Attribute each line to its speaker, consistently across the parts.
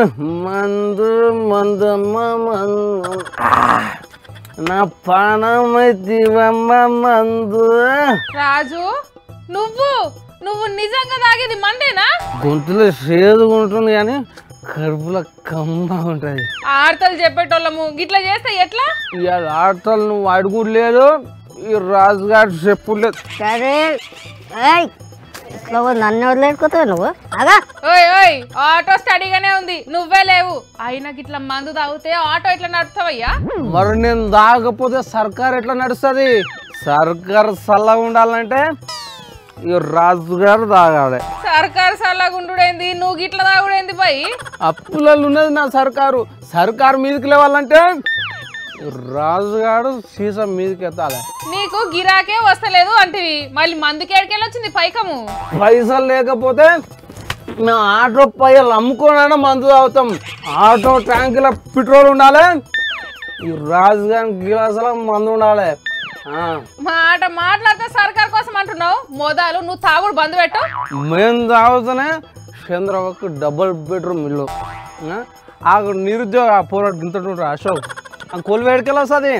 Speaker 1: మందు మందమ్మ మందు ఆ, నా పానమైతివమ్మ మందు
Speaker 2: రాజు నువ్వు నువ్వు నిజంగా తాగేది మందేనా
Speaker 1: గొంతులో సేదుగా ఉంటుంది కానీ కడుపులో కమ్మ ఉంటుంది
Speaker 2: ఆడతలు చెప్పేటోళ్ళము గిట్లా చేస్తే ఎట్లా
Speaker 1: ఇవాళ ఆటలు నువ్వు అడుగుడు లేదు ఈ రాజుగారు చెప్పుడు లేదు
Speaker 3: సరే ఏయ్ నువ్వు నన్ను వదిలేకపోతావు నువ్వు అగా
Speaker 2: ఓయ్ ఓయ్ ఆటో స్టడీగానే ఉంది నువ్వే లేవు అయినా గిట్లా మందు తాగితే ఆటో ఎట్లా నడుపుతావయ్యా
Speaker 1: మరి నేను తాగకపోతే సర్కార్ ఎట్లా నడుస్తుంది సర్కార్ చల్లగా ఉండాలంటే ఈ రాజుగారు తాగాలి
Speaker 2: సర్కారు సల్లగుండుడేంది నువ్వు గిట్ల తాగుడేంది పోయి
Speaker 1: అప్పులలో ఉన్నది నా సర్కారు సర్కారు మీదకి లేవాలంటే ఈ రాజుగారు సీసా మీదకి ఎత్తాలి
Speaker 2: నీకు గిరాకే వస్తలేదు అంటివి మళ్ళీ మందుకేడికెళ్ళి వచ్చింది పైకము
Speaker 1: పైసలు లేకపోతే మేము ఆటో పైలు అమ్ముకోనైనా మందు తాగుతాం ఆటో ట్యాంకులో పెట్రోల్ ఉండాలి ఈ రాజుగారి గిలాసులో మందు ఉండాలి ఆ,
Speaker 2: మాట మాట్లాడితే సర్కార్ కోసం అంటున్నావు మొదలు నువ్వు తాగుడు బంద్ పెట్టు
Speaker 1: మేము తాగుతూనే చంద్రబాబుకు డబుల్ బెడ్రూమ్ ఇల్లు ఆ, ఆ నిరుద్యోగ పోరాడు గింతటుంటారు అశోక్ ఆ కొలు వేడికెళ్ళి వస్తుంది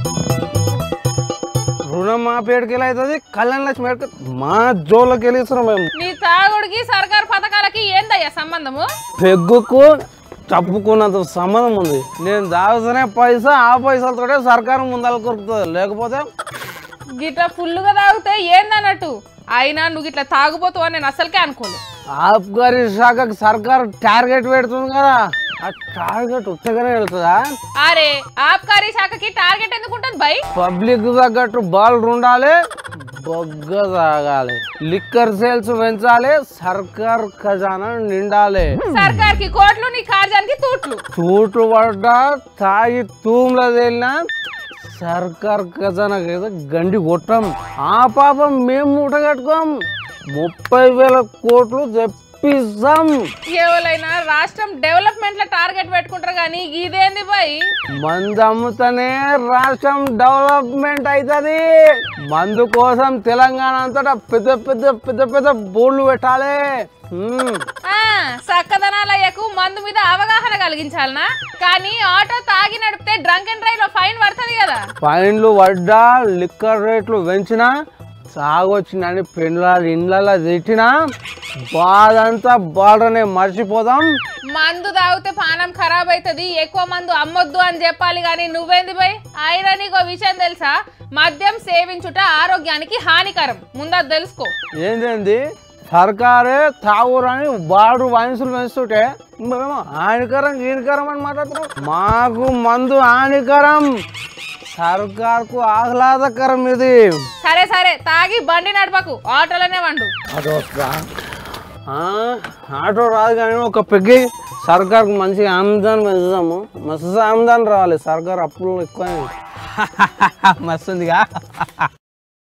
Speaker 1: రుణమాఫీ ఏడుకెళ్ళి అవుతుంది కళ్యాణ లక్ష్మి ఏడుక మా జోలోకి వెళ్ళిస్తున్నాం మేము
Speaker 2: నీ తాగుడికి సర్కార్ పథకాలకి ఏందయ్యా సంబంధము
Speaker 1: పెగ్గుకు తప్పుకున్నంత సంబంధం ఉంది నేను దాగుతూనే పైసా ఆ పైసలతోటే సర్కారు ముందర కొరుకుతుంది లేకపోతే
Speaker 2: గిట్లా ఫుల్గా తాగితే ఏందన్నట్టు అయినా నువ్వు ఇట్లా తాగుపోతావు అని నేను అసలుకే అనుకోను
Speaker 1: ఆబ్కారీ శాఖకు సర్కారు టార్గెట్ పెడుతుంది కదా ఆ టార్గెట్ ఉత్తగానే వెళ్తుందా
Speaker 2: అరే ఆబ్కారీ శాఖకి టార్గెట్ ఎందుకు ఉంటుంది బై
Speaker 1: పబ్లిక్ తగ్గట్టు బాల్ ఉండాలి బొగ్గ తాగాలి లిక్కర్ సేల్స్ పెంచాలి సర్కార్ ఖజానా నిండాలి
Speaker 2: సర్కార్ కి కోట్లు నీ కార్యానికి తూట్లు
Speaker 1: తూటు పడ్డా తాగి తూమ్లో తేలినా సర్కార్ ఖజానాకి అయితే గండి కొట్టాం ఆ పాపం మేము మూట కట్టుకోం ముప్పై వేల కోట్లు తెప్పిస్తాం
Speaker 2: ఎవరైనా రాష్ట్రం డెవలప్మెంట్ లో టార్గెట్ పెట్టుకుంటారు కానీ ఇదేంది బై
Speaker 1: మందు అమ్ముతనే రాష్ట్రం డెవలప్మెంట్ అవుతుంది మందు కోసం తెలంగాణ అంతటా పెద్ద పెద్ద పెద్ద పెద్ద బోర్డులు పెట్టాలి మ్మ్.
Speaker 2: ఆ చక్కదనాలయ్యకు మందు మీద అవగాహన కలిగించాలనా కానీ ఆటో తాగి నడిపితే డ్రంక్ అండ్ డ్రైవ్ లో ఫైన్ పడుతుంది కదా
Speaker 1: ఫైన్లు పడ్డా లిక్కర్ రేట్లు పెంచినా సాగొచ్చిందని పెండ్లాలు ఇండ్లలో తిట్టినా బాధంతా బాధనే మర్చిపోదాం
Speaker 2: మందు తాగితే పానం ఖరాబ్ అవుతుంది ఎక్కువ మందు అమ్మొద్దు అని చెప్పాలి కానీ నువ్వేంది బై అయినా నీకు ఓ విషయం తెలుసా మద్యం సేవించుట ఆరోగ్యానికి హానికరం ముందు అది తెలుసుకో
Speaker 1: ఏంటండి సర్కారే తాగురని బాడు వయసులు పెంచుతుంటే మేము హానికరం హీనికరం అని మాట్లాడుతున్నాం మాకు మందు హానికరం సర్కార్కు ఆహ్లాదకరం ఇది
Speaker 2: సరే సరే తాగి బండి నడపకు ఆటోలోనే వండు
Speaker 1: ఆటో వస్తుందా? ఆ, ఆటో రాదు కానీ ఒక పెగ్గి సర్కార్కు మంచిగా ఆమ్దాన్ పెంచుదాము మస్తు ఆమ్దాన్ రావాలి సర్కార్ అప్పులు ఎక్కువ మస్తుందిగా